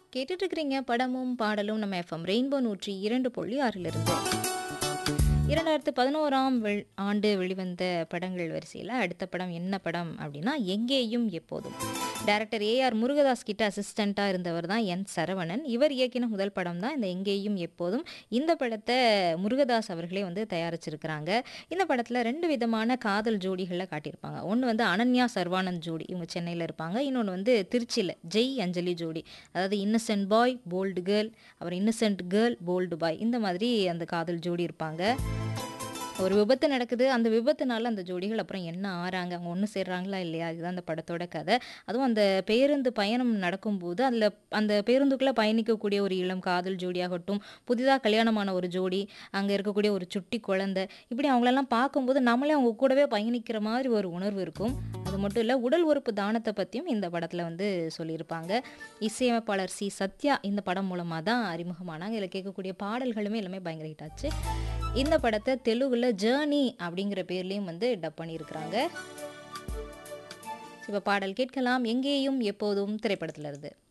கேட்டுட்டு இருக்கிறீங்க படமும் பாடலும் நம்ம எஃப்எம் ரெயின்போ நூற்றி இரண்டு புள்ளி ஆறிலிருந்து இரண்டாயிரத்து பதினோராம் வெள் ஆண்டு வெளிவந்த படங்கள் வரிசையில் அடுத்த படம் என்ன படம் அப்படின்னா எங்கேயும் எப்போதும் டைரக்டர் ஏஆர் முருகதாஸ் கிட்ட அசிஸ்டண்ட்டாக இருந்தவர் தான் என் சரவணன் இவர் இயக்கின முதல் படம் தான் இந்த எங்கேயும் எப்போதும் இந்த படத்தை முருகதாஸ் அவர்களே வந்து தயாரிச்சிருக்கிறாங்க இந்த படத்தில் ரெண்டு விதமான காதல் ஜோடிகளை காட்டியிருப்பாங்க ஒன்று வந்து அனன்யா சர்வானந்த் ஜோடி இவங்க சென்னையில் இருப்பாங்க இன்னொன்று வந்து திருச்சியில் ஜெய் அஞ்சலி ஜோடி அதாவது இன்னசென்ட் பாய் போல்டு கேர்ள் அப்புறம் இன்னசென்ட் கேர்ள் போல்டு பாய் இந்த மாதிரி அந்த காதல் ஜோடி இருப்பாங்க ஒரு விபத்து நடக்குது அந்த விபத்துனால அந்த ஜோடிகள் அப்புறம் என்ன ஆறாங்க அவங்க ஒன்று சேர்றாங்களா இல்லையா இதுதான் அந்த படத்தோட கதை அதுவும் அந்த பேருந்து பயணம் நடக்கும்போது அதில் அந்த பேருந்துக்குள்ளே பயணிக்கக்கூடிய ஒரு இளம் காதல் ஜோடியாகட்டும் புதிதாக கல்யாணமான ஒரு ஜோடி அங்கே இருக்கக்கூடிய ஒரு சுட்டி குழந்தை இப்படி அவங்களெல்லாம் பார்க்கும்போது நம்மளே அவங்க கூடவே பயணிக்கிற மாதிரி ஒரு உணர்வு இருக்கும் அது மட்டும் இல்லை உடல் உறுப்பு தானத்தை பற்றியும் இந்த படத்தில் வந்து சொல்லியிருப்பாங்க இசையமைப்பாளர் சி சத்யா இந்த படம் மூலமாக தான் அறிமுகமானாங்க இதில் கேட்கக்கூடிய பாடல்களுமே எல்லாமே பயங்கர ஹிட் ஆச்சு இந்த படத்தை தெலுங்குல ஜேர்னி அப்படிங்கிற பேர்லேயும் வந்து டப் பண்ணியிருக்கிறாங்க இப்போ பாடல் கேட்கலாம் எங்கேயும் எப்போதும் திரைப்படத்தில் இருந்து